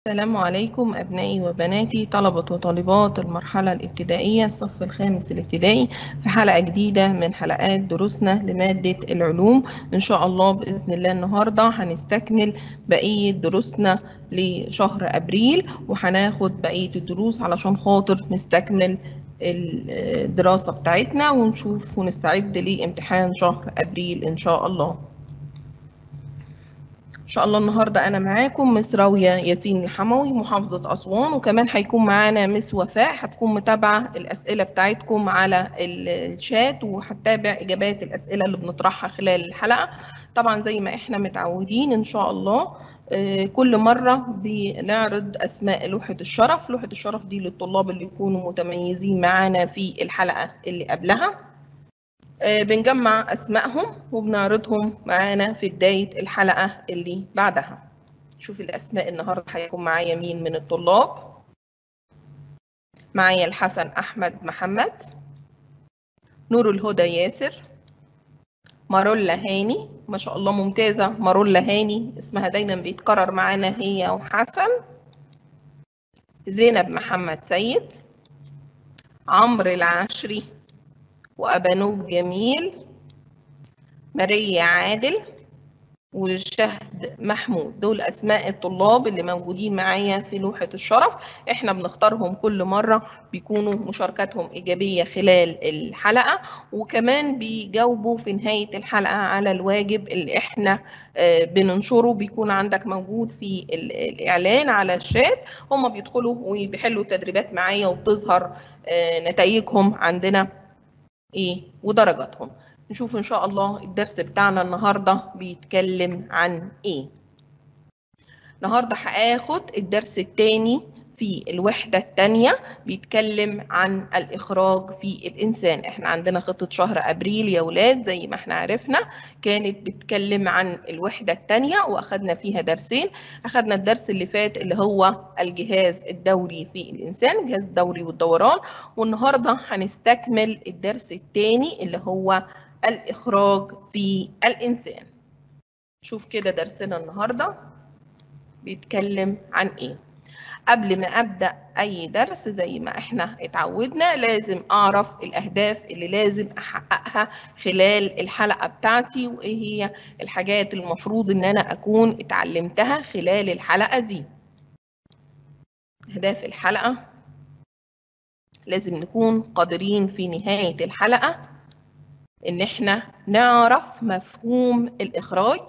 السلام عليكم أبنائي وبناتي طلبة وطالبات المرحلة الابتدائية الصف الخامس الابتدائي في حلقة جديدة من حلقات دروسنا لمادة العلوم إن شاء الله بإذن الله النهاردة هنستكمل بقية دروسنا لشهر أبريل وهناخد بقية الدروس علشان خاطر نستكمل الدراسة بتاعتنا ونشوف ونستعد لامتحان شهر أبريل إن شاء الله ان شاء الله النهارده انا معاكم مس راويه ياسين الحموي محافظه اسوان وكمان هيكون معانا مس وفاء هتكون متابعه الاسئله بتاعتكم على الشات وهتتابع اجابات الاسئله اللي بنطرحها خلال الحلقه طبعا زي ما احنا متعودين ان شاء الله كل مرة بنعرض أسماء لوحة الشرف لوحة الشرف دي للطلاب اللي يكونوا متميزين معانا في الحلقة اللي قبلها بنجمع أسمائهم وبنعرضهم معانا في بداية الحلقة اللي بعدها شوف الأسماء النهاردة هيكون معايا مين من الطلاب معايا الحسن أحمد محمد نور الهدى ياسر مارولا هاني ما شاء الله ممتازة مارولا هاني اسمها دايما بيتكرر معانا هي وحسن زينب محمد سيد عمرو العشري وأبانوب جميل ماريا عادل والشهد محمود دول أسماء الطلاب اللي موجودين معايا في لوحة الشرف احنا بنختارهم كل مرة بيكونوا مشاركاتهم إيجابية خلال الحلقة وكمان بيجاوبوا في نهاية الحلقة على الواجب اللي احنا بننشره بيكون عندك موجود في الإعلان على الشات هم بيدخلوا وبيحلوا التدريبات معايا وبتظهر نتائجهم عندنا ايه ودرجاتهم نشوف ان شاء الله الدرس بتاعنا النهارده بيتكلم عن ايه النهارده هاخد الدرس الثاني في الوحدة الثانية بيتكلم عن الإخراج في الإنسان إحنا عندنا خطة شهر أبريل يا ولاد زي ما إحنا عرفنا كانت بتتكلم عن الوحدة الثانية وأخدنا فيها درسين أخدنا الدرس اللي فات اللي هو الجهاز الدوري في الإنسان الجهاز الدوري والدوران والنهاردة هنستكمل الدرس الثاني اللي هو الإخراج في الإنسان شوف كده درسنا النهاردة بيتكلم عن إيه قبل ما أبدأ أي درس زي ما إحنا اتعودنا لازم أعرف الأهداف اللي لازم أحققها خلال الحلقة بتاعتي وإيه هي الحاجات المفروض إن أنا أكون اتعلمتها خلال الحلقة دي أهداف الحلقة لازم نكون قادرين في نهاية الحلقة إن إحنا نعرف مفهوم الإخراج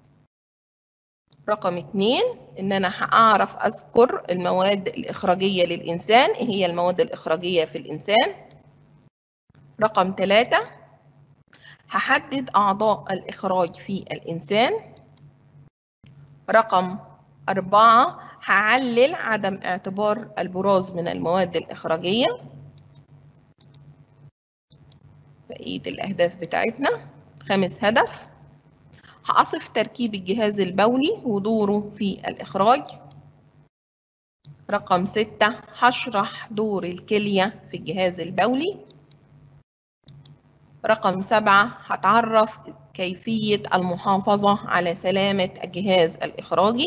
رقم اتنين ان انا هعرف اذكر المواد الاخراجية للانسان ايه هي المواد الاخراجية في الانسان رقم ثلاثة هحدد اعضاء الاخراج في الانسان رقم أربعة هعلل عدم اعتبار البراز من المواد الإخراجية بقية الأهداف بتاعتنا خامس هدف هأصف تركيب الجهاز البولي ودوره في الإخراج رقم ستة هشرح دور الكلية في الجهاز البولي رقم سبعة هتعرف كيفية المحافظة على سلامة الجهاز الإخراجي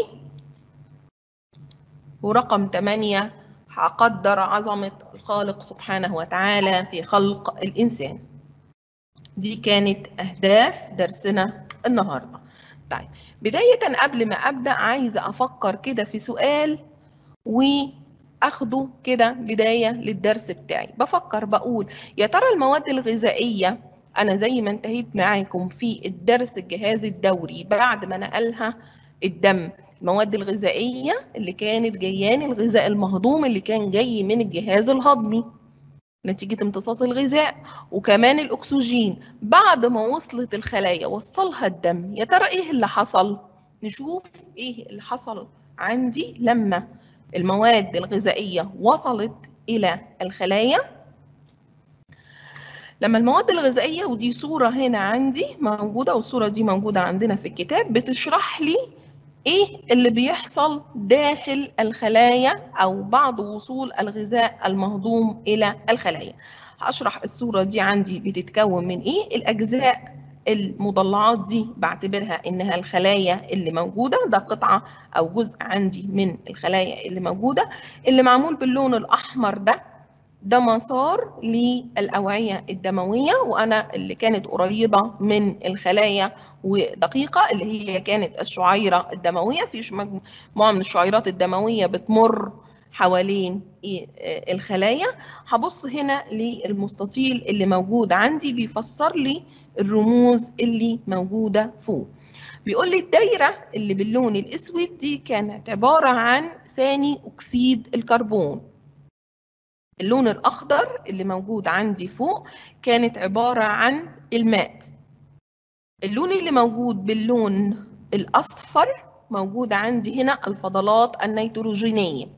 ورقم ثمانية هقدر عظمة الخالق سبحانه وتعالى في خلق الإنسان دي كانت أهداف درسنا النهارده طيب بداية قبل ما أبدأ عايزة أفكر كده في سؤال وأخده كده بداية للدرس بتاعي بفكر بقول يا ترى المواد الغذائية أنا زي ما انتهيت معاكم في الدرس الجهاز الدوري بعد ما نقلها الدم المواد الغذائية اللي كانت جيان الغذاء المهضوم اللي كان جاي من الجهاز الهضمي نتيجة امتصاص الغذاء وكمان الأكسجين بعد ما وصلت الخلايا وصلها الدم يا ترى إيه اللي حصل؟ نشوف إيه اللي حصل عندي لما المواد الغذائية وصلت إلى الخلايا لما المواد الغذائية ودي صورة هنا عندي موجودة والصورة دي موجودة عندنا في الكتاب بتشرح لي ايه اللي بيحصل داخل الخلايا او بعد وصول الغذاء المهضوم الى الخلايا هشرح الصورة دي عندي بتتكون من ايه الاجزاء المضلعات دي بعتبرها انها الخلايا اللي موجوده ده قطعه او جزء عندي من الخلايا اللي موجوده اللي معمول باللون الاحمر ده ده مسار للاوعيه الدمويه وانا اللي كانت قريبه من الخلايا ودقيقه اللي هي كانت الشعيره الدمويه في مجموعه من الشعيرات الدمويه بتمر حوالين الخلايا هبص هنا للمستطيل اللي موجود عندي بيفسر لي الرموز اللي موجوده فوق بيقول لي الدايره اللي باللون الاسود دي كانت عباره عن ثاني اكسيد الكربون اللون الاخضر اللي موجود عندي فوق كانت عباره عن الماء اللون اللي موجود باللون الاصفر موجود عندي هنا الفضلات النيتروجينيه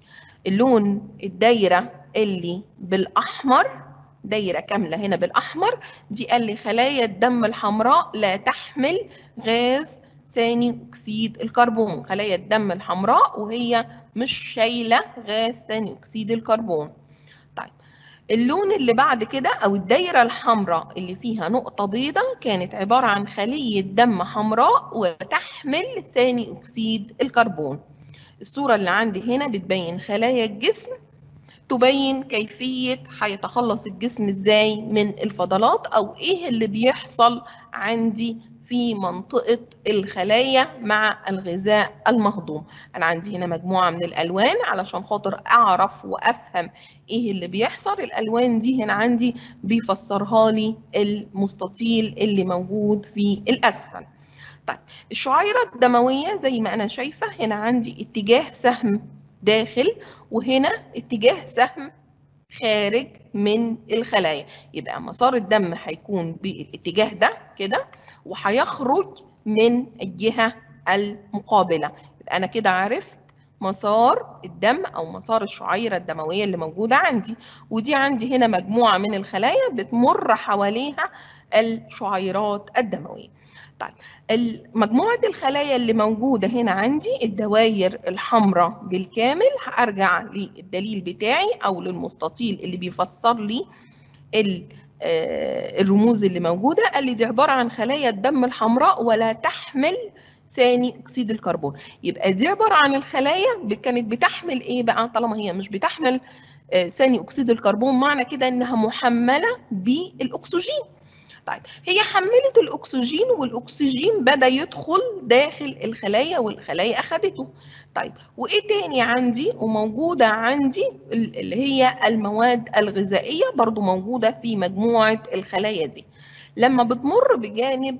اللون الدايره اللي بالاحمر دايره كامله هنا بالاحمر دي قال لي خلايا الدم الحمراء لا تحمل غاز ثاني اكسيد الكربون خلايا الدم الحمراء وهي مش شايله غاز ثاني اكسيد الكربون طيب اللون اللي بعد كده او الدايره الحمراء اللي فيها نقطه بيضاء كانت عباره عن خليه دم حمراء وتحمل ثاني اكسيد الكربون الصوره اللي عندي هنا بتبين خلايا الجسم تبين كيفيه هيتخلص الجسم ازاي من الفضلات او ايه اللي بيحصل عندي في منطقة الخلايا مع الغذاء المهضوم أنا عندي هنا مجموعة من الألوان علشان خاطر أعرف وأفهم إيه اللي بيحصل الألوان دي هنا عندي بيفسرها لي المستطيل اللي موجود في الأسفل طيب الشعيرة الدموية زي ما أنا شايفة هنا عندي اتجاه سهم داخل وهنا اتجاه سهم خارج من الخلايا يبقى مسار الدم هيكون بالاتجاه ده كده وهيخرج من الجهة المقابلة يبقى أنا كده عرفت مسار الدم أو مسار الشعيرة الدموية اللي موجودة عندي ودي عندي هنا مجموعة من الخلايا بتمر حواليها الشعيرات الدموية طيب مجموعة الخلايا اللي موجودة هنا عندي الدوائر الحمراء بالكامل هرجع للدليل بتاعي أو للمستطيل اللي بيفسر لي الرموز اللي موجودة قال لي دي عبارة عن خلايا الدم الحمراء ولا تحمل ثاني أكسيد الكربون يبقى دي عبارة عن الخلايا كانت بتحمل إيه بقى طالما هي مش بتحمل ثاني أكسيد الكربون معنى كده إنها محملة بالأكسجين طيب هي حملت الاكسجين والاكسجين بدا يدخل داخل الخلايا والخلايا اخذته طيب وايه تاني عندي وموجوده عندي اللي هي المواد الغذائيه برضو موجوده في مجموعه الخلايا دي لما بتمر بجانب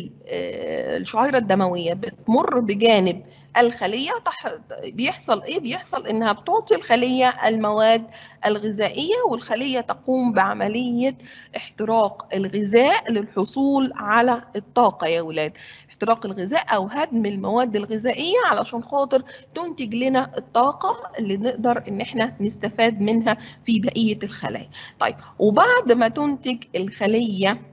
الشعيره الدمويه بتمر بجانب الخليه بيحصل ايه بيحصل انها بتعطي الخليه المواد الغذائيه والخليه تقوم بعمليه احتراق الغذاء للحصول على الطاقه يا ولاد احتراق الغذاء او هدم المواد الغذائيه علشان خاطر تنتج لنا الطاقه اللي نقدر ان احنا نستفاد منها في بقيه الخلايا طيب وبعد ما تنتج الخليه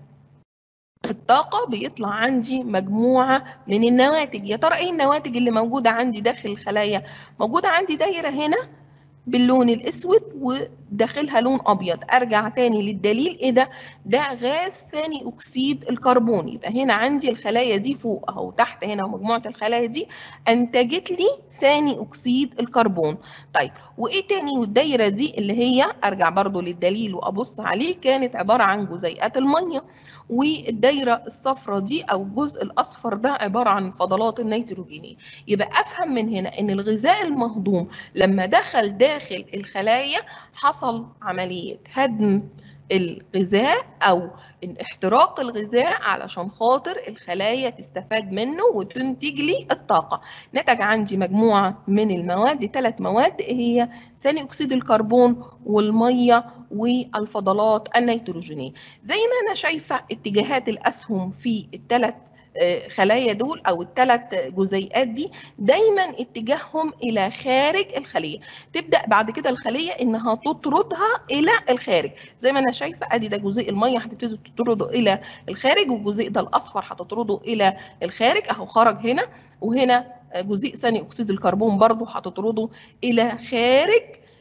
الطاقة بيطلع عندي مجموعة من النواتج يا ترى ايه النواتج اللي موجودة عندي داخل الخلايا موجودة عندي دايرة هنا باللون الاسود وداخلها لون ابيض ارجع تاني للدليل ايه ده ده غاز ثاني اكسيد الكربون يبقى هنا عندي الخلايا دي فوق اهو تحت هنا مجموعه الخلايا دي انتجت لي ثاني اكسيد الكربون طيب وايه تاني والدايره دي اللي هي ارجع برضو للدليل وابص عليه كانت عباره عن جزيئات الميه والدايره الصفراء دي او الجزء الاصفر ده عباره عن الفضلات النيتروجينيه يبقى افهم من هنا ان الغذاء المهضوم لما دخل داخل الخلايا حصل عمليه هدم الغذاء او احتراق الغذاء علشان خاطر الخلايا تستفاد منه وتنتج لي الطاقه نتج عندي مجموعه من المواد ثلاث مواد هي ثاني اكسيد الكربون والميه والفضلات النيتروجينيه زي ما انا شايفه اتجاهات الاسهم في الثلاث خلايا دول او الثلاث جزيئات دي دايما اتجاههم الى خارج الخليه تبدا بعد كده الخليه انها تطردها الى الخارج زي ما انا شايفه ادي ده جزيء الميه هتبتدي تطرده الى الخارج والجزيء ده الاصفر هتطرده الى الخارج اهو خرج هنا وهنا جزيء ثاني اكسيد الكربون برضو هتطرده الى خارج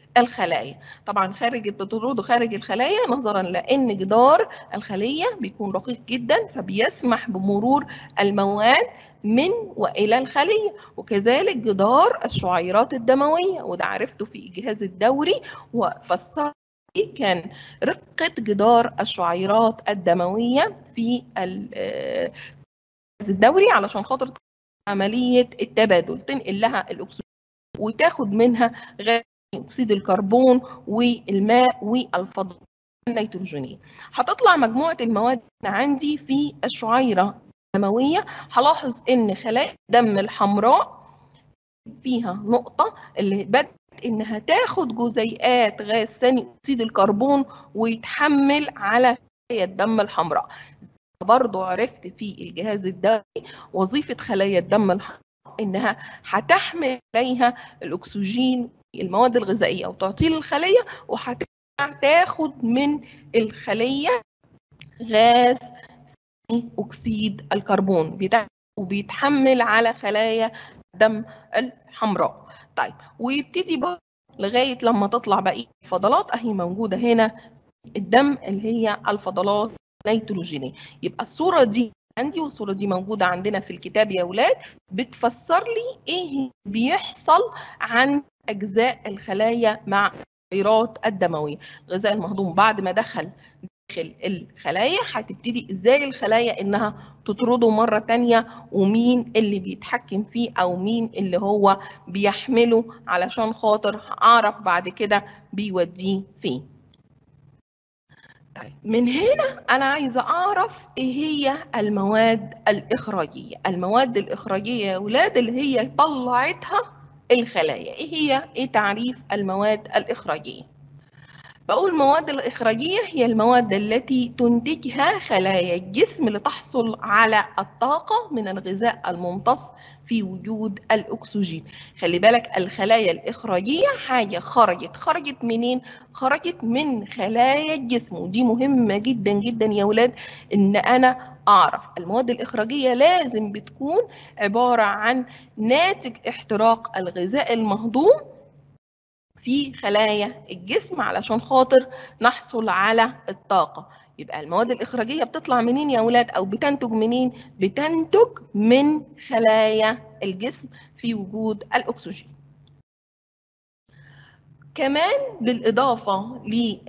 الخلايا طبعا خارج بتطرده خارج الخلايا نظرا لان جدار الخليه بيكون رقيق جدا فبيسمح بمرور المواد من والى الخليه وكذلك جدار الشعيرات الدمويه وده عرفته في الجهاز الدوري وفسر كان رقة جدار الشعيرات الدموية في الجهاز الدوري علشان خاطر عملية التبادل تنقل لها الأكسجين وتاخد منها غاز أكسيد الكربون والماء والفضلات النيتروجينية هتطلع مجموعة المواد عندي في الشعيرة الدموية هلاحظ إن خلايا الدم الحمراء فيها نقطة اللي بدأت إنها تاخد جزيئات غاز ثاني أكسيد الكربون ويتحمل على خلايا الدم الحمراء برضو عرفت في الجهاز الدموي وظيفة خلايا الدم الحمراء إنها هتحمل عليها الأكسجين المواد الغذائية وتعطيه للخلية وهتاخد من الخلية غاز أكسيد الكربون وبيتحمل على خلايا الدم الحمراء طيب ويبتدي بقى لغاية لما تطلع بقية الفضلات أهي موجودة هنا الدم اللي هي الفضلات النيتروجينية يبقى الصورة دي عندي والصورة دي موجودة عندنا في الكتاب يا أولاد بتفسر لي إيه بيحصل عن أجزاء الخلايا مع التغيرات الدموية الغذاء المهضوم بعد ما دخل داخل الخلايا هتبتدي ازاي الخلايا انها تطرده مرة تانية ومين اللي بيتحكم فيه او مين اللي هو بيحمله علشان خاطر اعرف بعد كده بيوديه فين طيب من هنا انا عايزه اعرف ايه هي المواد الاخراجيه المواد الاخراجيه يا اولاد اللي هي طلعتها الخلايا ايه هي ايه تعريف المواد الاخراجيه بقول المواد الإخراجية هي المواد التي تنتجها خلايا الجسم لتحصل على الطاقة من الغذاء الممتص في وجود الأكسجين خلي بالك الخلايا الإخراجية حاجة خرجت خرجت منين؟ خرجت من خلايا الجسم ودي مهمة جدا جدا يا ولاد إن أنا أعرف المواد الإخراجية لازم بتكون عبارة عن ناتج احتراق الغذاء المهضوم في خلايا الجسم علشان خاطر نحصل على الطاقة يبقى المواد الإخراجية بتطلع منين يا أولاد أو بتنتج منين؟ بتنتج من خلايا الجسم في وجود الأكسجين كمان بالإضافة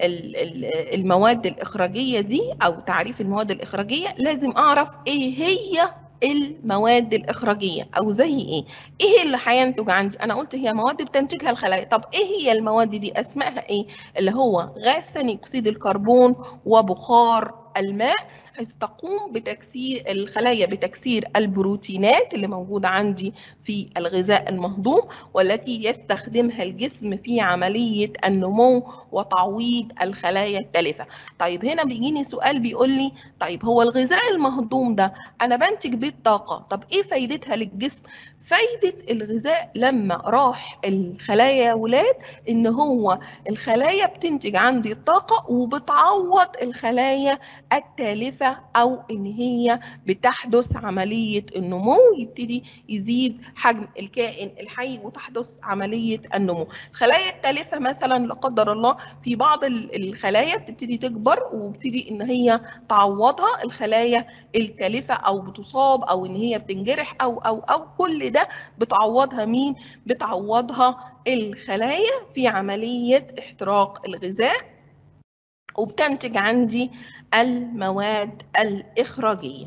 للمواد الإخراجية دي أو تعريف المواد الإخراجية لازم أعرف إيه هي المواد الإخراجية أو زي إيه؟ إيه اللي هينتج عندي؟ أنا قلت هي مواد بتنتجها الخلايا، طب إيه هي المواد دي؟ أسمائها إيه؟ اللي هو غاز ثاني أكسيد الكربون وبخار الماء حيث تقوم بتكسير الخلايا بتكسير البروتينات اللي موجودة عندي في الغذاء المهضوم والتي يستخدمها الجسم في عملية النمو وتعويض الخلايا التالفة طيب هنا بيجيني سؤال بيقول لي طيب هو الغذاء المهضوم ده أنا بنتج بيه الطاقة طب إيه فايدتها للجسم؟ فايدة الغذاء لما راح الخلايا يا ولاد إن هو الخلايا بتنتج عندي الطاقة وبتعوض الخلايا التالفة أو إن هي بتحدث عملية النمو يبتدي يزيد حجم الكائن الحي وتحدث عملية النمو الخلايا التالفة مثلا لا قدر الله في بعض الخلايا بتبتدي تكبر وبتدي إن هي تعوضها الخلايا التالفة أو بتصاب أو إن هي بتنجرح أو أو أو كل ده بتعوضها مين؟ بتعوضها الخلايا في عملية احتراق الغذاء وبتنتج عندي المواد الإخراجية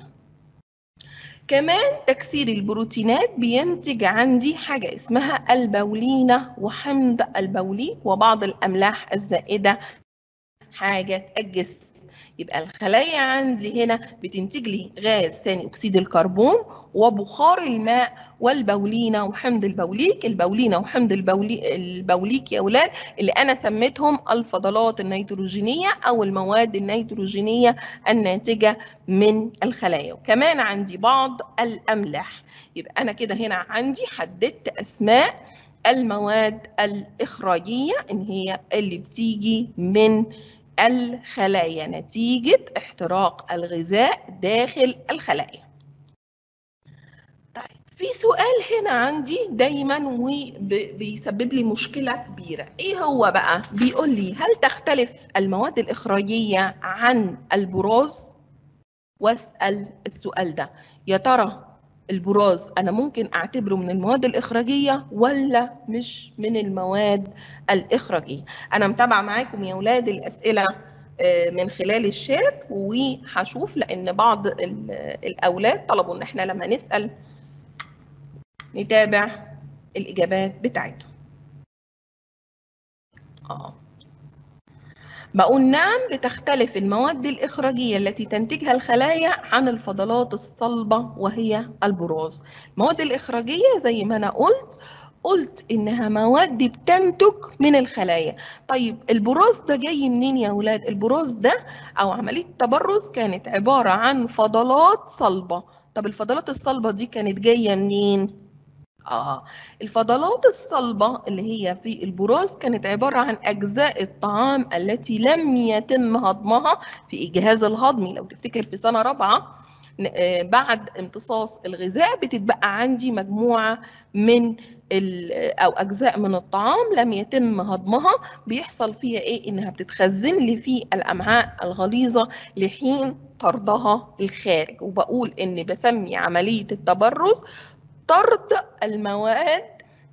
كمان تكسير البروتينات بينتج عندي حاجة اسمها البولينة وحمض البوليك وبعض الأملاح الزائدة حاجة الجسم يبقى الخلايا عندي هنا بتنتج لي غاز ثاني أكسيد الكربون وبخار الماء والبولينة وحمض البوليك البولينة وحمض البولي البوليك يا أولاد اللي أنا سميتهم الفضلات النيتروجينية أو المواد النيتروجينية الناتجة من الخلايا وكمان عندي بعض الأملاح يبقى أنا كده هنا عندي حددت أسماء المواد الإخراجية إن هي اللي بتيجي من الخلايا نتيجة احتراق الغذاء داخل الخلايا طيب في سؤال هنا عندي دايما وبيسبب لي مشكلة كبيرة ايه هو بقى بيقول لي هل تختلف المواد الإخراجية عن البراز واسأل السؤال ده يا ترى البراز انا ممكن اعتبره من المواد الاخراجيه ولا مش من المواد الاخراجيه انا متابعه معاكم يا اولاد الاسئله من خلال الشات وهشوف لان بعض الاولاد طلبوا ان احنا لما نسال نتابع الاجابات بتاعتهم اه بقول نعم بتختلف المواد الإخراجية التي تنتجها الخلايا عن الفضلات الصلبة وهي البراز المواد الإخراجية زي ما أنا قلت قلت إنها مواد بتنتج من الخلايا طيب البراز ده جاي منين يا أولاد البراز ده أو عملية التبرز كانت عبارة عن فضلات صلبة طب الفضلات الصلبة دي كانت جاية منين آه الفضلات الصلبة اللي هي في البراز كانت عبارة عن أجزاء الطعام التي لم يتم هضمها في الجهاز الهضمي لو تفتكر في سنة رابعة بعد امتصاص الغذاء بتتبقى عندي مجموعة من أو أجزاء من الطعام لم يتم هضمها بيحصل فيها إيه إنها بتتخزن لي في الأمعاء الغليظة لحين طردها الخارج وبقول إن بسمي عملية التبرز طرد المواد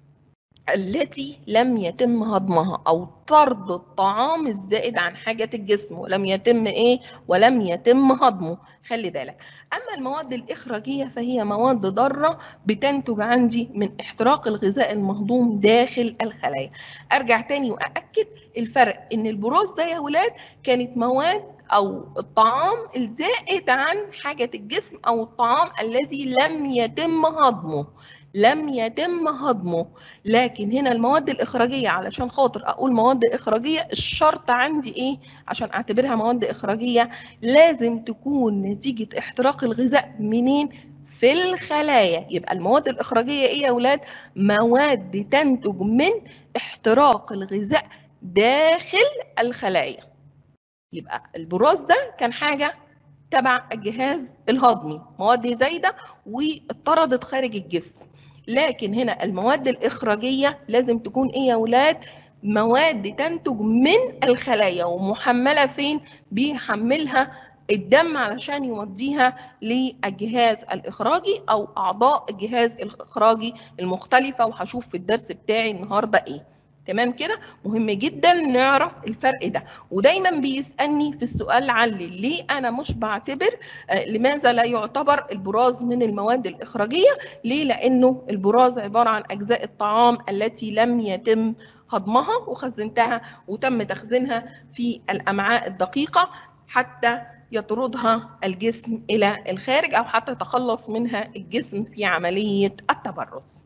التي لم يتم هضمها او طرد الطعام الزائد عن حاجة الجسم ولم يتم ايه ولم يتم هضمه خلي بالك اما المواد الاخراجية فهي مواد ضارة بتنتج عندي من احتراق الغذاء المهضوم داخل الخلايا ارجع تاني واكد الفرق ان البراز ده يا ولاد كانت مواد او الطعام الزائد عن حاجة الجسم او الطعام الذي لم يتم هضمه لم يتم هضمه لكن هنا المواد الإخراجية علشان خاطر أقول مواد إخراجية الشرط عندي إيه عشان أعتبرها مواد إخراجية لازم تكون نتيجة احتراق الغذاء منين في الخلايا يبقى المواد الإخراجية إيه يا أولاد مواد تنتج من احتراق الغذاء داخل الخلايا يبقى البراز ده كان حاجة تبع الجهاز الهضمي مواد زايدة واتطردت خارج الجسم لكن هنا المواد الإخراجية لازم تكون إيه يا أولاد؟ مواد تنتج من الخلايا ومحملة فين؟ بيحملها الدم علشان يوديها للجهاز الإخراجي أو أعضاء الجهاز الإخراجي المختلفة وهشوف في الدرس بتاعي النهاردة إيه. تمام كده مهم جدا نعرف الفرق ده ودايما بيسالني في السؤال علي ليه انا مش بعتبر آه لماذا لا يعتبر البراز من المواد الاخراجيه ليه لانه البراز عباره عن اجزاء الطعام التي لم يتم هضمها وخزنتها وتم تخزينها في الامعاء الدقيقه حتى يطردها الجسم الى الخارج او حتى يتخلص منها الجسم في عمليه التبرز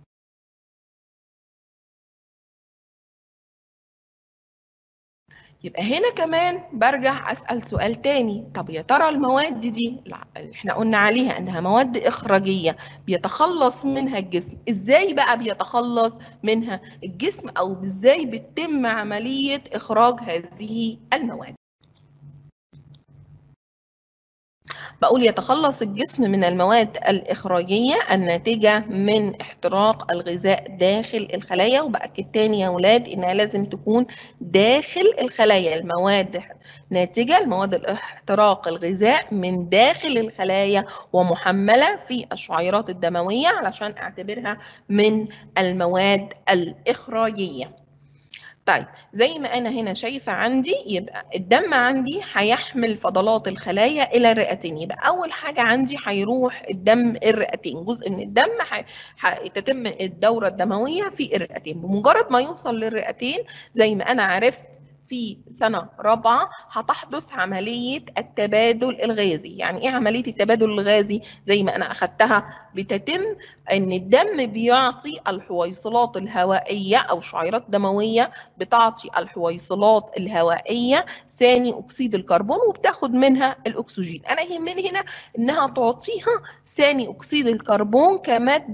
يبقى هنا كمان برجع أسأل سؤال تاني طب يا ترى المواد دي اللي احنا قلنا عليها انها مواد اخراجية بيتخلص منها الجسم ازاي بقى بيتخلص منها الجسم او ازاي بتتم عملية اخراج هذه المواد بقول يتخلص الجسم من المواد الإخراجية الناتجة من احتراق الغذاء داخل الخلايا وبأكد تاني يا أولاد إنها لازم تكون داخل الخلايا المواد ناتجة المواد الاحتراق الغذاء من داخل الخلايا ومحملة في الشعيرات الدموية علشان أعتبرها من المواد الإخراجية طيب زي ما انا هنا شايفه عندي يبقى الدم عندي هيحمل فضلات الخلايا الى الرئتين يبقى اول حاجه عندي هيروح الدم الرئتين جزء من الدم هتتم الدوره الدمويه في الرئتين بمجرد ما يوصل للرئتين زي ما انا عرفت في سنة رابعة هتحدث عملية التبادل الغازي يعني ايه عملية التبادل الغازي زي ما انا اخدتها بتتم ان الدم بيعطي الحويصلات الهوائية او شعيرات دموية بتعطي الحويصلات الهوائية ثاني اكسيد الكربون وبتاخد منها الاكسجين انا يهمني هنا انها تعطيها ثاني اكسيد الكربون كمادة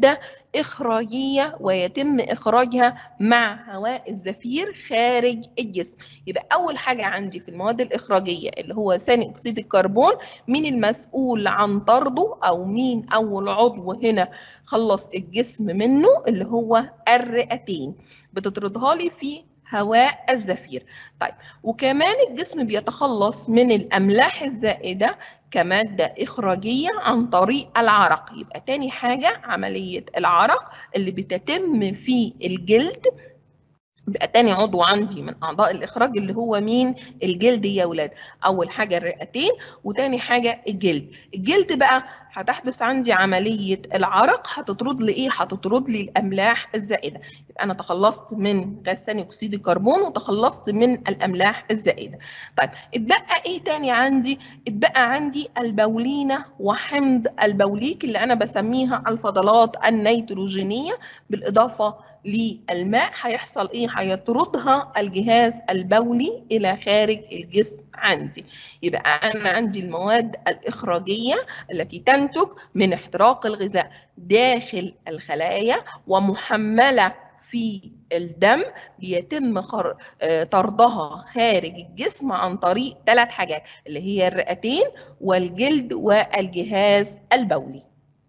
إخراجية ويتم إخراجها مع هواء الزفير خارج الجسم يبقى أول حاجة عندي في المواد الإخراجية اللي هو ثاني أكسيد الكربون مين المسؤول عن طرده أو مين أول عضو هنا خلص الجسم منه اللي هو الرئتين بتطردها لي في هواء الزفير طيب وكمان الجسم بيتخلص من الأملاح الزائدة كمادة إخراجية عن طريق العرق يبقى تاني حاجة عملية العرق اللي بتتم في الجلد يبقى تاني عضو عندي من أعضاء الإخراج اللي هو مين؟ الجلد يا ولاد أول حاجة الرئتين وتاني حاجة الجلد الجلد بقى هتحدث عندي عملية العرق هتطرد لي إيه؟ هتطرد لي الأملاح الزائدة يبقى أنا تخلصت من غاز ثاني أكسيد الكربون وتخلصت من الأملاح الزائدة طيب اتبقى إيه تاني عندي؟ اتبقى عندي البولينة وحمض البوليك اللي أنا بسميها الفضلات النيتروجينية بالإضافة للماء هيحصل ايه هيطردها الجهاز البولي الى خارج الجسم عندي يبقى انا عندي المواد الاخراجيه التي تنتج من احتراق الغذاء داخل الخلايا ومحمله في الدم بيتم خر... طردها خارج الجسم عن طريق ثلاث حاجات اللي هي الرئتين والجلد والجهاز البولي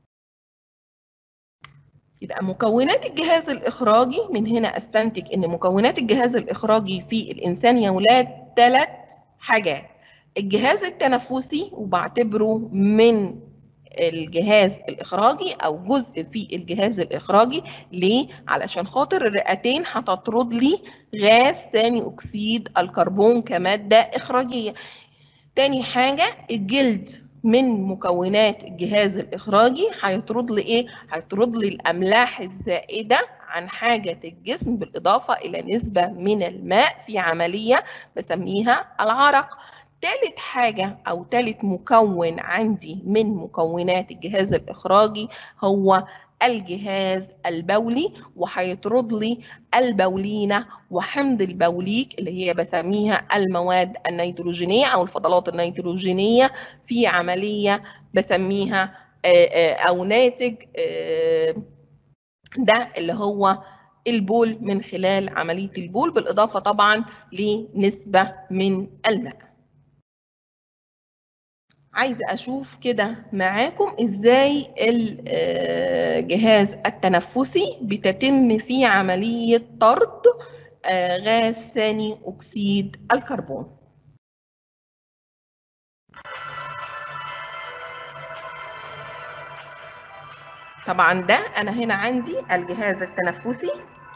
يبقى مكونات الجهاز الإخراجي من هنا أستنتج إن مكونات الجهاز الإخراجي في الإنسان يا ولاد ثلاث حاجات الجهاز التنفسي وبعتبره من الجهاز الإخراجي أو جزء في الجهاز الإخراجي ليه؟ علشان خاطر الرئتين هتطرد لي غاز ثاني أكسيد الكربون كمادة إخراجية تاني حاجة الجلد من مكونات الجهاز الإخراجي هيطرد لي إيه؟ هيطرد لي الأملاح الزائدة عن حاجة الجسم بالإضافة إلى نسبة من الماء في عملية بسميها العرق. تالت حاجة أو تالت مكون عندي من مكونات الجهاز الإخراجي هو الجهاز البولي وهيطرد لي البولينة وحمض البوليك اللي هي بسميها المواد النيتروجينية أو الفضلات النيتروجينية في عملية بسميها أو ناتج ده اللي هو البول من خلال عملية البول بالإضافة طبعا لنسبة من الماء عايزه اشوف كده معاكم ازاي الجهاز التنفسي بتتم فيه عمليه طرد غاز ثاني اكسيد الكربون طبعا ده انا هنا عندي الجهاز التنفسي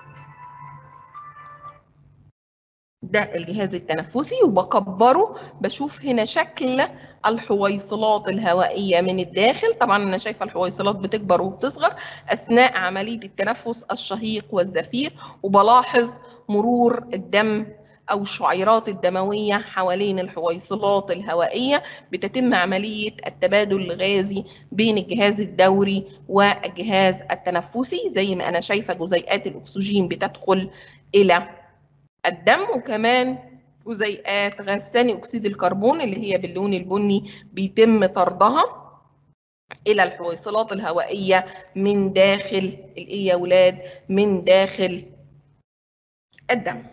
ده الجهاز التنفسي وبكبره بشوف هنا شكل الحويصلات الهوائية من الداخل طبعا أنا شايفة الحويصلات بتكبر وبتصغر أثناء عملية التنفس الشهيق والزفير وبلاحظ مرور الدم أو الشعيرات الدموية حوالين الحويصلات الهوائية بتتم عملية التبادل الغازي بين الجهاز الدوري والجهاز التنفسي زي ما أنا شايفة جزيئات الأكسجين بتدخل إلى الدم وكمان جزيئات غاز ثاني اكسيد الكربون اللي هي باللون البني بيتم طردها الى الحويصلات الهوائيه من داخل الايه يا ولاد من داخل الدم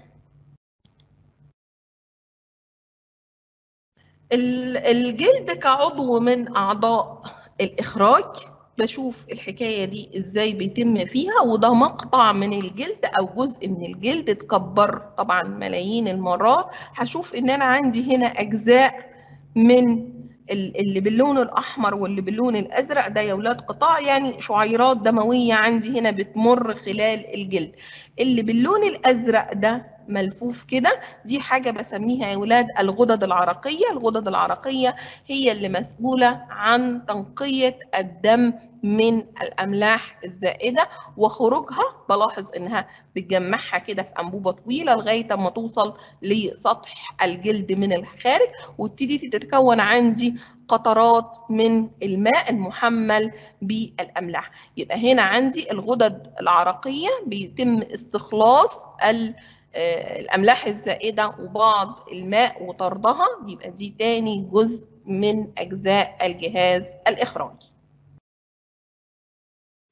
الجلد كعضو من اعضاء الاخراج بشوف الحكايه دي ازاي بيتم فيها وده مقطع من الجلد او جزء من الجلد اتكبر طبعا ملايين المرات هشوف ان انا عندي هنا اجزاء من اللي باللون الاحمر واللي باللون الازرق ده يا ولاد قطاع يعني شعيرات دمويه عندي هنا بتمر خلال الجلد اللي باللون الازرق ده ملفوف كده دي حاجة بسميها يا ولاد الغدد العرقية الغدد العرقية هي اللي مسؤولة عن تنقية الدم من الأملاح الزائدة وخروجها بلاحظ إنها بتجمعها كده في أنبوبة طويلة لغاية ما توصل لسطح الجلد من الخارج وتبتدي تتكون عندي قطرات من الماء المحمل بالأملاح يبقى هنا عندي الغدد العرقية بيتم استخلاص الأملاح الزائدة وبعض الماء وطردها يبقى دي تاني جزء من أجزاء الجهاز الإخراجي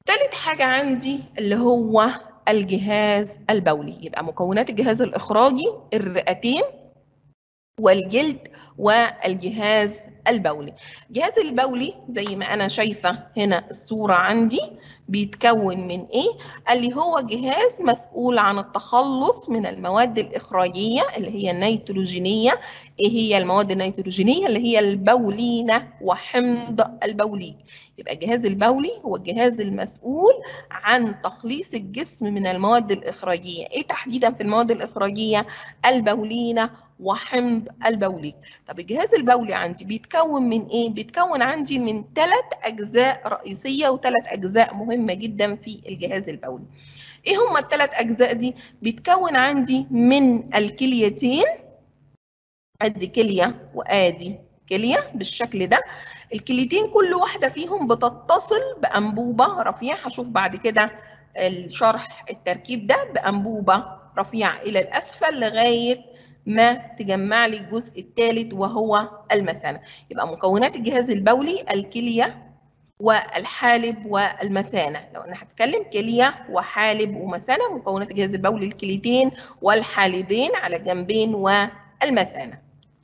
تالت حاجة عندي اللي هو الجهاز البولي يبقى مكونات الجهاز الإخراجي الرئتين والجلد والجهاز البولي الجهاز البولي زي ما أنا شايفة هنا الصورة عندي بيتكون من إيه؟ قال لي هو جهاز مسؤول عن التخلص من المواد الإخراجية اللي هي النيتروجينية إيه هي المواد النيتروجينية اللي هي البولينة وحمض البوليك يبقى الجهاز البولي هو الجهاز المسؤول عن تخليص الجسم من المواد الإخراجية إيه تحديدا في المواد الإخراجية؟ البولينة وحمض البوليك طب الجهاز البولي عندي بيتكون من ايه بيتكون عندي من ثلاث اجزاء رئيسيه وثلاث اجزاء مهمه جدا في الجهاز البولي ايه هما الثلاث اجزاء دي بيتكون عندي من الكليتين ادي كليه وادي كليه بالشكل ده الكليتين كل واحده فيهم بتتصل بانبوبه رفيع هشوف بعد كده الشرح التركيب ده بانبوبه رفيعه الى الاسفل لغايه ما تجمع لي الجزء الثالث وهو المثانة يبقى مكونات الجهاز البولي الكلية والحالب والمثانة لو أنا هتكلم كلية وحالب ومثانة مكونات الجهاز البولي الكليتين والحالبين على الجنبين والمثانة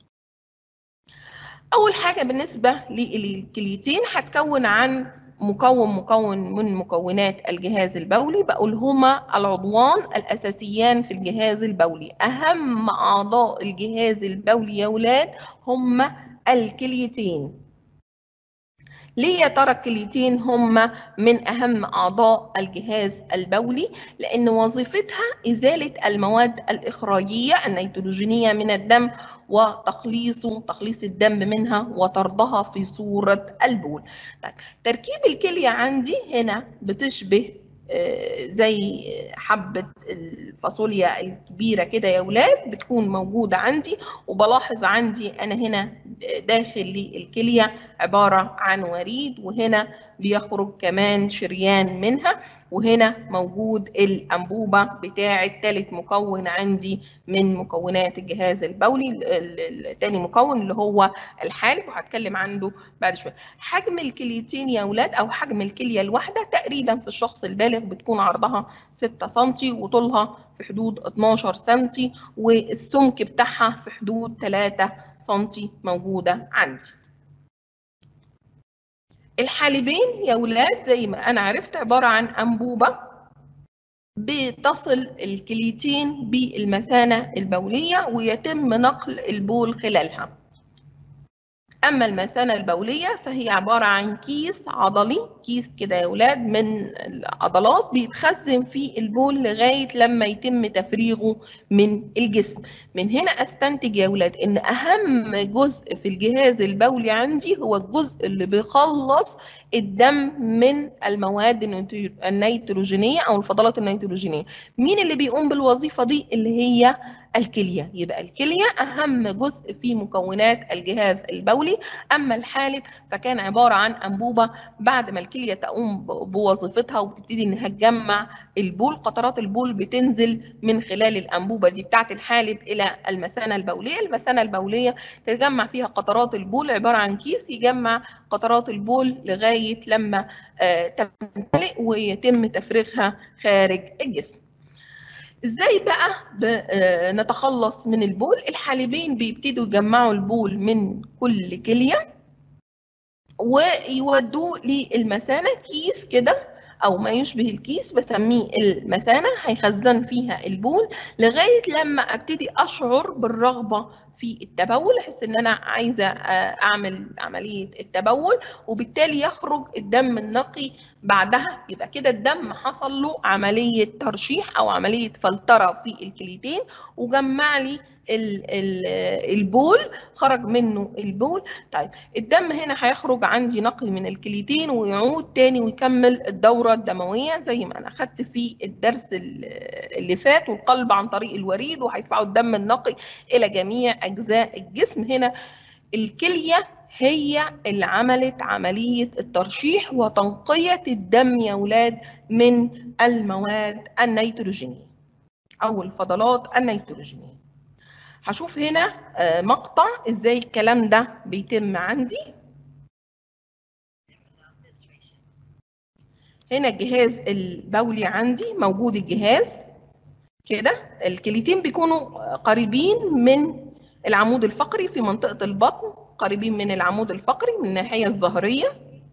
أول حاجة بالنسبة للكليتين هتكون عن مكون مكون من مكونات الجهاز البولي بقول هما العضوان الأساسيان في الجهاز البولي أهم أعضاء الجهاز البولي يا ولاد هما الكليتين ليه يا ترى الكليتين هما من أهم أعضاء الجهاز البولي؟ لأن وظيفتها إزالة المواد الإخراجية النيتروجينية من الدم وتخليصه تخليص الدم منها وطردها في صورة البول طيب تركيب الكلية عندي هنا بتشبه زي حبة الفاصوليا الكبيرة كده يا ولاد بتكون موجودة عندي وبلاحظ عندي أنا هنا داخل للكلية عبارة عن وريد وهنا بيخرج كمان شريان منها وهنا موجود الأنبوبة بتاعة ثالث مكون عندي من مكونات الجهاز البولي الثاني مكون اللي هو الحالب وهتكلم عنه بعد شوية حجم الكليتين يا ولاد أو حجم الكلية الواحدة تقريبا في الشخص البالغ بتكون عرضها 6 سم وطولها في حدود 12 سم والسمك بتاعها في حدود 3 سم موجودة عندي الحالبين يا ولاد زي ما أنا عرفت عبارة عن أنبوبة بتصل الكليتين بالمثانة البولية ويتم نقل البول خلالها أما المثانة البولية فهي عبارة عن كيس عضلي كيس كده يا ولاد من العضلات بيتخزن فيه البول لغاية لما يتم تفريغه من الجسم من هنا أستنتج يا ولاد إن أهم جزء في الجهاز البولي عندي هو الجزء اللي بيخلص الدم من المواد النيتروجينية أو الفضلات النيتروجينية مين اللي بيقوم بالوظيفة دي اللي هي الكلية يبقى الكلية أهم جزء في مكونات الجهاز البولي أما الحالب فكان عبارة عن أنبوبة بعد ما الكلية تقوم بوظيفتها وبتبتدي إنها تجمع البول قطرات البول بتنزل من خلال الأنبوبة دي بتاعة الحالب إلى المثانة البولية المثانة البولية تتجمع فيها قطرات البول عبارة عن كيس يجمع قطرات البول لغاية لما تمتلئ ويتم تفريغها خارج الجسم ازاي بقى نتخلص من البول الحالبين بيبتدوا يجمعوا البول من كل كليه ويودوه للمثانه كيس كده او ما يشبه الكيس بسميه المثانه هيخزن فيها البول لغايه لما ابتدي اشعر بالرغبه في التبول احس ان انا عايزه اعمل عمليه التبول وبالتالي يخرج الدم النقي بعدها يبقى كده الدم حصل له عمليه ترشيح او عمليه فلتره في الكليتين وجمع لي البول خرج منه البول طيب الدم هنا هيخرج عندي نقي من الكليتين ويعود تاني ويكمل الدوره الدمويه زي ما انا اخدت في الدرس اللي فات والقلب عن طريق الوريد وهيدفعوا الدم النقي الى جميع اجزاء الجسم هنا الكليه هي اللي عملت عمليه الترشيح وتنقيه الدم يا ولاد من المواد النيتروجينيه او الفضلات النيتروجينيه هشوف هنا مقطع ازاي الكلام ده بيتم عندي هنا الجهاز البولي عندي موجود الجهاز كده الكليتين بيكونوا قريبين من العمود الفقري في منطقة البطن قريبين من العمود الفقري من الناحية الظهرية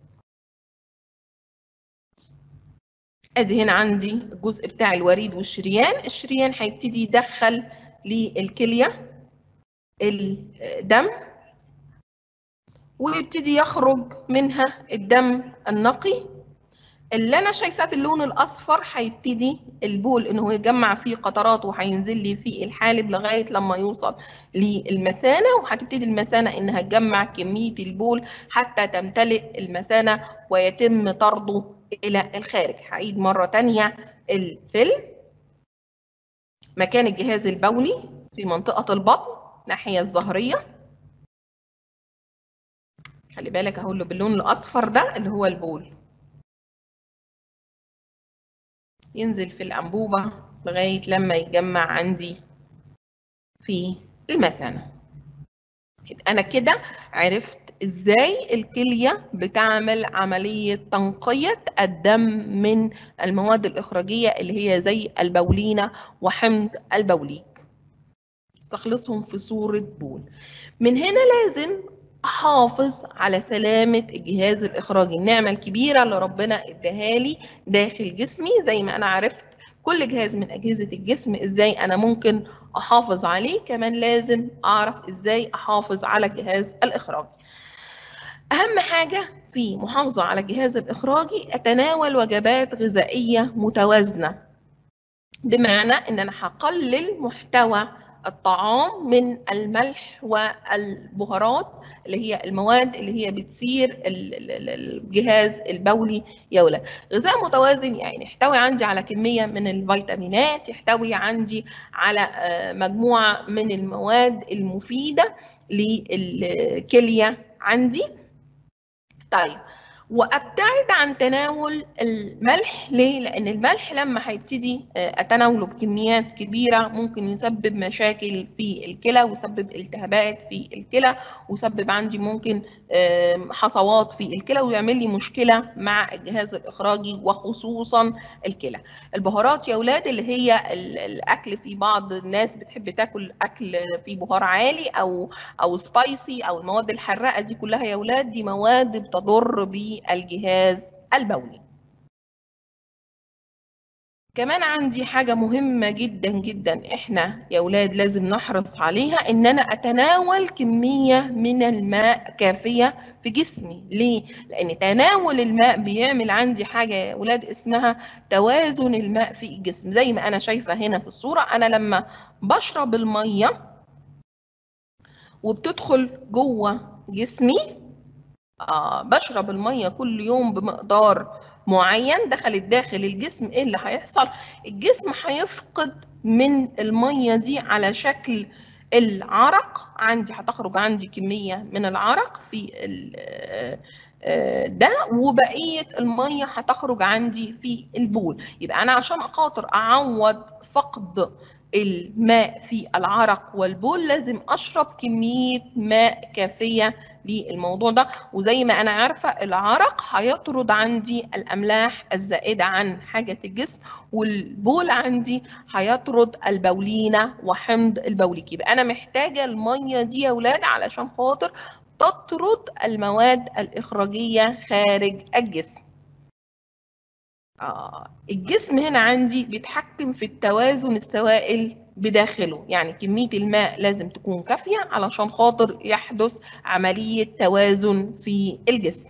ادي هنا عندي الجزء بتاع الوريد والشريان الشريان هيبتدي يدخل للكلية الدم ويبتدي يخرج منها الدم النقي اللي انا شايفاه باللون الاصفر هيبتدي البول ان هو يجمع فيه قطرات وهينزل لي في الحالب لغايه لما يوصل للمثانه وهتبتدي المثانه انها تجمع كميه البول حتى تمتلئ المثانه ويتم طرده الى الخارج هعيد مره ثانيه الفيلم مكان الجهاز البولي في منطقه البطن الناحيه الظهريه خلي بالك اهو اللي باللون الاصفر ده اللي هو البول ينزل في الأنبوبة لغاية لما يتجمع عندي في المثانة أنا كده عرفت إزاي الكلية بتعمل عملية تنقية الدم من المواد الإخراجية اللي هي زي البولينة وحمض البوليك استخلصهم في صورة بول من هنا لازم احافظ على سلامه الجهاز الاخراجي النعمه الكبيره اللي ربنا اداها لي داخل جسمي زي ما انا عرفت كل جهاز من اجهزه الجسم ازاي انا ممكن احافظ عليه كمان لازم اعرف ازاي احافظ على الجهاز الاخراجي اهم حاجه في محافظه على الجهاز الاخراجي اتناول وجبات غذائيه متوازنه بمعنى ان انا هقلل محتوى الطعام من الملح والبهارات اللي هي المواد اللي هي بتثير الجهاز البولي يا ولاد غذاء متوازن يعني يحتوي عندي على كمية من الفيتامينات يحتوي عندي على مجموعة من المواد المفيدة للكلية عندي طيب وابتعد عن تناول الملح ليه لان الملح لما هيبتدي اتناوله بكميات كبيره ممكن يسبب مشاكل في الكلى ويسبب التهابات في الكلى ويسبب عندي ممكن حصوات في الكلى ويعمل لي مشكله مع الجهاز الاخراجي وخصوصا الكلى البهارات يا اولاد اللي هي الاكل في بعض الناس بتحب تاكل اكل فيه بهار عالي او او سبايسي او المواد الحراقه دي كلها يا اولاد دي مواد بتضر بي الجهاز البولي كمان عندي حاجة مهمة جدا جدا احنا يا ولاد لازم نحرص عليها ان انا اتناول كمية من الماء كافية في جسمي ليه؟ لان تناول الماء بيعمل عندي حاجة يا ولاد اسمها توازن الماء في الجسم زي ما انا شايفة هنا في الصورة انا لما بشرب المية وبتدخل جوه جسمي آه بشرب المية كل يوم بمقدار معين دخلت داخل الجسم ايه اللي هيحصل الجسم هيفقد من المية دي على شكل العرق عندي هتخرج عندي كمية من العرق في ده وبقية المية هتخرج عندي في البول يبقى أنا عشان أخاطر أعوض فقد الماء في العرق والبول لازم اشرب كميه ماء كافيه للموضوع ده وزي ما انا عارفه العرق هيطرد عندي الاملاح الزائده عن حاجه الجسم والبول عندي هيطرد البولينه وحمض البوليك يبقى انا محتاجه الميه دي يا اولاد علشان خاطر تطرد المواد الاخراجيه خارج الجسم آه الجسم هنا عندي بيتحكم في التوازن السوائل بداخله يعني كمية الماء لازم تكون كافية علشان خاطر يحدث عملية توازن في الجسم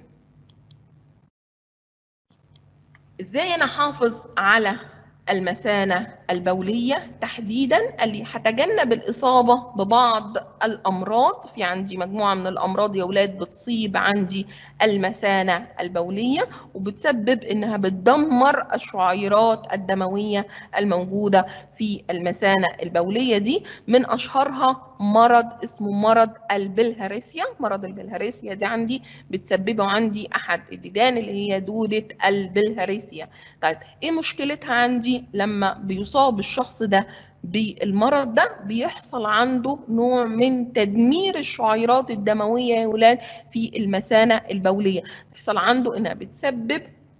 ازاي انا احافظ على المثانة البولية تحديدا اللي هتجنب الإصابة ببعض الأمراض في عندي مجموعة من الأمراض يا ولاد بتصيب عندي المثانة البولية وبتسبب إنها بتدمر الشعيرات الدموية الموجودة في المثانة البولية دي من أشهرها مرض اسمه مرض البلهارسيا مرض البلهارسيا دي عندي بتسببه عندي أحد الديدان اللي هي دودة البلهارسيا طيب إيه مشكلتها عندي لما بيصاب الشخص ده بالمرض ده بيحصل عنده نوع من تدمير الشعيرات الدمويه يا ولاد في المثانه البوليه بيحصل عنده انها بتسبب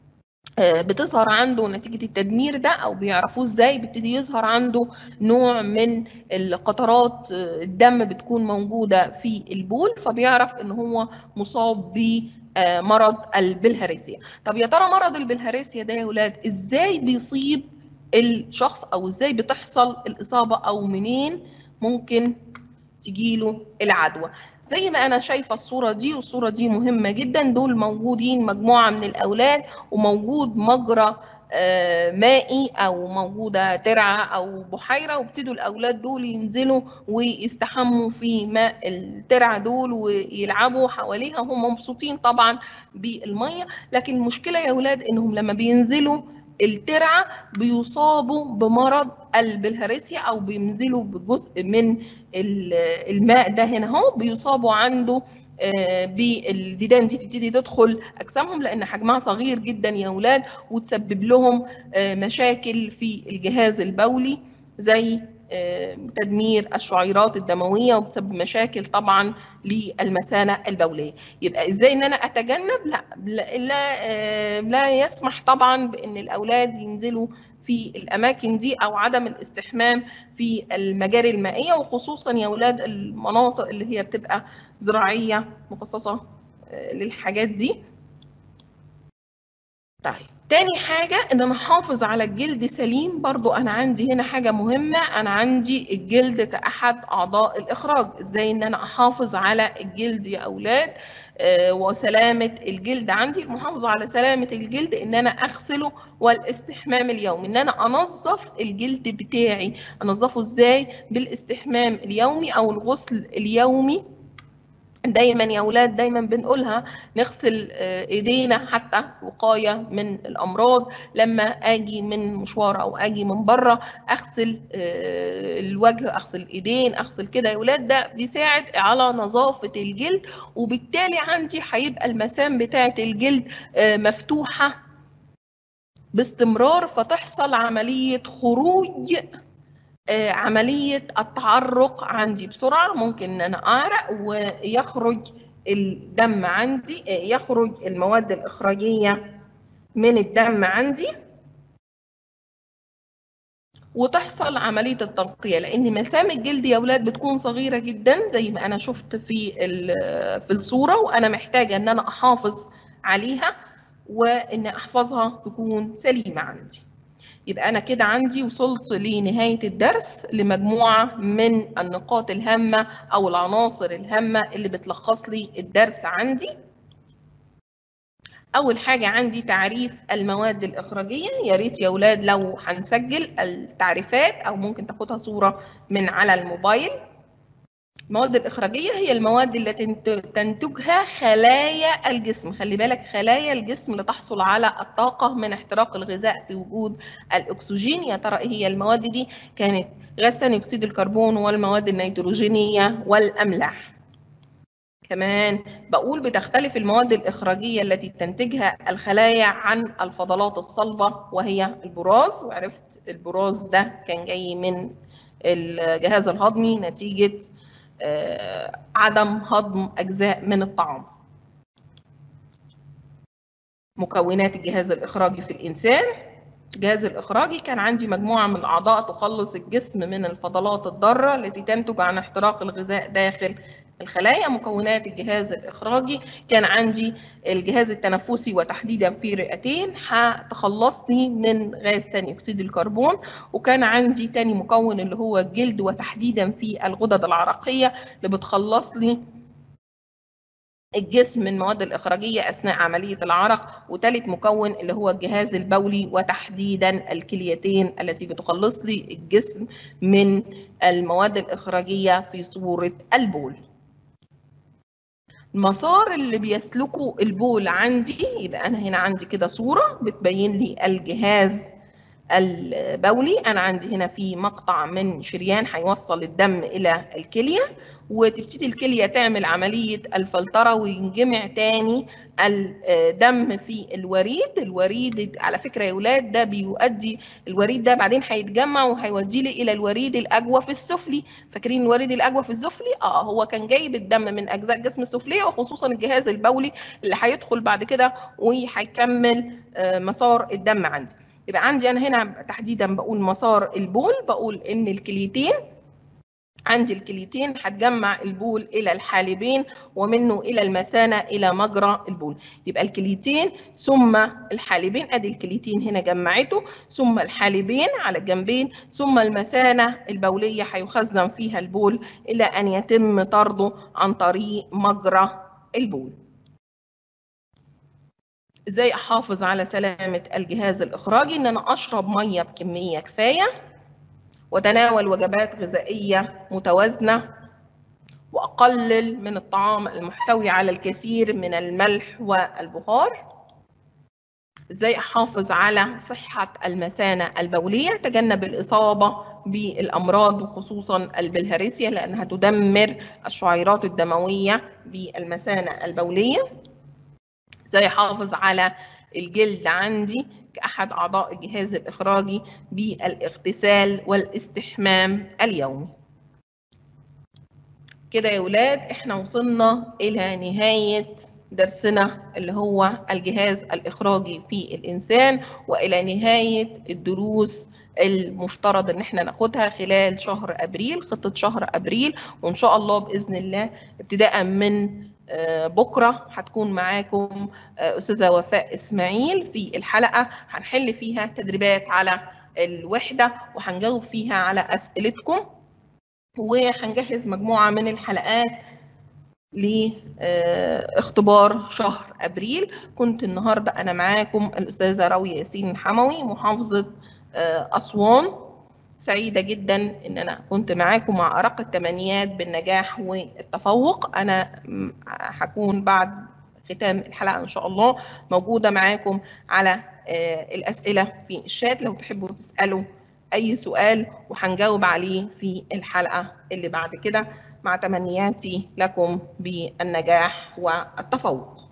بتظهر عنده نتيجة التدمير ده أو بيعرفوه إزاي بيبتدي يظهر عنده نوع من القطرات الدم بتكون موجودة في البول فبيعرف إن هو مصاب بمرض البلهارسيا طب يا ترى مرض البلهارسيا ده يا ولاد إزاي بيصيب الشخص أو إزاي بتحصل الإصابة أو منين ممكن تجيله العدوى زي ما انا شايفه الصوره دي والصوره دي مهمه جدا دول موجودين مجموعه من الاولاد وموجود مجرى مائي او موجوده ترعه او بحيره وابتدوا الاولاد دول ينزلوا ويستحموا في ماء الترعه دول ويلعبوا حواليها هم مبسوطين طبعا بالميه لكن المشكله يا اولاد انهم لما بينزلوا الترعه بيصابوا بمرض البلهارسيا او بينزلوا بجزء من الماء ده هنا اهو بيصابوا عنده بالديدان دي تبتدي تدخل اجسامهم لان حجمها صغير جدا يا اولاد وتسبب لهم مشاكل في الجهاز البولي زي تدمير الشعيرات الدمويه وبتسبب مشاكل طبعا للمثانه البوليه يبقى ازاي ان انا اتجنب لا لا لا يسمح طبعا بان الاولاد ينزلوا في الاماكن دي او عدم الاستحمام في المجاري المائيه وخصوصا يا اولاد المناطق اللي هي بتبقى زراعيه مخصصه للحاجات دي طيب تاني حاجة إن أنا أحافظ على الجلد سليم برضو أنا عندي هنا حاجة مهمة أنا عندي الجلد كأحد أعضاء الإخراج إزاي إن أنا أحافظ على الجلد يا أولاد آه وسلامة الجلد عندي المحافظة على سلامة الجلد إن أنا أغسله والاستحمام اليومي إن أنا أنظف الجلد بتاعي أنظفه إزاي بالاستحمام اليومي أو الغسل اليومي دايما يا اولاد دايما بنقولها نغسل ايدينا حتى وقايه من الامراض لما اجي من مشوار او اجي من بره اغسل الوجه اغسل الايدين اغسل كده يا اولاد ده بيساعد على نظافه الجلد وبالتالي عندي هيبقى المسام بتاعه الجلد مفتوحه باستمرار فتحصل عمليه خروج عملية التعرق عندي بسرعة ممكن ان انا اعرق ويخرج الدم عندي يخرج المواد الاخراجية من الدم عندي وتحصل عملية التنقية لأن مسام الجلد يا أولاد بتكون صغيرة جدا زي ما أنا شفت في في الصورة وأنا محتاجة إن أنا أحافظ عليها وإن أحفظها تكون سليمة عندي. يبقى أنا كده عندي وصلت لنهاية الدرس لمجموعة من النقاط الهامة أو العناصر الهامة اللي بتلخص لي الدرس عندي أول حاجة عندي تعريف المواد الإخراجية يا ريت يا أولاد لو هنسجل التعريفات أو ممكن تاخدها صورة من على الموبايل المواد الإخراجية هي المواد التي تنتجها خلايا الجسم خلي بالك خلايا الجسم لتحصل على الطاقة من احتراق الغذاء في وجود الأكسجين يا ترى إيه هي المواد دي كانت غاز ثاني أكسيد الكربون والمواد النيتروجينية والأملاح كمان بقول بتختلف المواد الإخراجية التي تنتجها الخلايا عن الفضلات الصلبة وهي البراز وعرفت البراز ده كان جاي من الجهاز الهضمي نتيجة عدم هضم أجزاء من الطعام مكونات الجهاز الإخراجي في الإنسان الجهاز الإخراجي كان عندي مجموعة من الأعضاء تخلص الجسم من الفضلات الضارة التي تنتج عن احتراق الغذاء داخل الخلايا مكونات الجهاز الإخراجي كان عندي الجهاز التنفسي وتحديدا في رئتين هتخلصني من غاز ثاني أكسيد الكربون وكان عندي تاني مكون اللي هو الجلد وتحديدا في الغدد العرقية اللي بتخلص لي الجسم من المواد الإخراجية أثناء عملية العرق وثالث مكون اللي هو الجهاز البولي وتحديدا الكليتين التي بتخلص لي الجسم من المواد الإخراجية في صورة البول المسار اللي بيسلكه البول عندي يبقى انا هنا عندي كده صوره بتبين لي الجهاز البولي انا عندي هنا في مقطع من شريان هيوصل الدم الى الكليه وتبتدي الكليه تعمل عمليه الفلتره وينجمع تاني الدم في الوريد الوريد على فكره يا اولاد ده بيؤدي الوريد ده بعدين هيتجمع وهيودي لي الى الوريد الاجوف السفلي فاكرين الوريد الاجوف السفلي اه هو كان جايب الدم من اجزاء الجسم السفليه وخصوصا الجهاز البولي اللي هيدخل بعد كده وهيكمل مسار الدم عندي يبقى عندي انا هنا تحديدا بقول مسار البول بقول ان الكليتين عندي الكليتين هتجمع البول الى الحالبين ومنه الى المثانه الى مجرى البول يبقى الكليتين ثم الحالبين ادي الكليتين هنا جمعته ثم الحالبين على الجنبين ثم المثانه البوليه هيخزن فيها البول الى ان يتم طرده عن طريق مجرى البول ازاي احافظ على سلامه الجهاز الاخراجي ان انا اشرب ميه بكميه كفايه وتناول وجبات غذائيه متوازنه واقلل من الطعام المحتوي على الكثير من الملح والبخار ازاي احافظ على صحه المثانه البوليه تجنب الاصابه بالامراض وخصوصا البلهارسيا لانها تدمر الشعيرات الدمويه بالمثانه البوليه ازاي احافظ على الجلد عندي كأحد أعضاء الجهاز الإخراجي بالاغتسال والاستحمام اليومي كده يا ولاد احنا وصلنا إلى نهاية درسنا اللي هو الجهاز الإخراجي في الإنسان وإلى نهاية الدروس المفترض ان احنا ناخدها خلال شهر ابريل خطه شهر ابريل وان شاء الله باذن الله ابتداء من بكره هتكون معاكم استاذه وفاء اسماعيل في الحلقه هنحل فيها تدريبات على الوحده وهنجاوب فيها على اسئلتكم وهنجهز مجموعه من الحلقات لاختبار شهر ابريل كنت النهارده انا معاكم الاستاذه راويه ياسين الحموي محافظه اسوان سعيدة جدا إن أنا كنت معاكم مع أرق التمنيات بالنجاح والتفوق أنا هكون بعد ختام الحلقة إن شاء الله موجودة معاكم على الأسئلة في الشات لو تحبوا تسألوا أي سؤال وهنجاوب عليه في الحلقة اللي بعد كده مع تمنياتي لكم بالنجاح والتفوق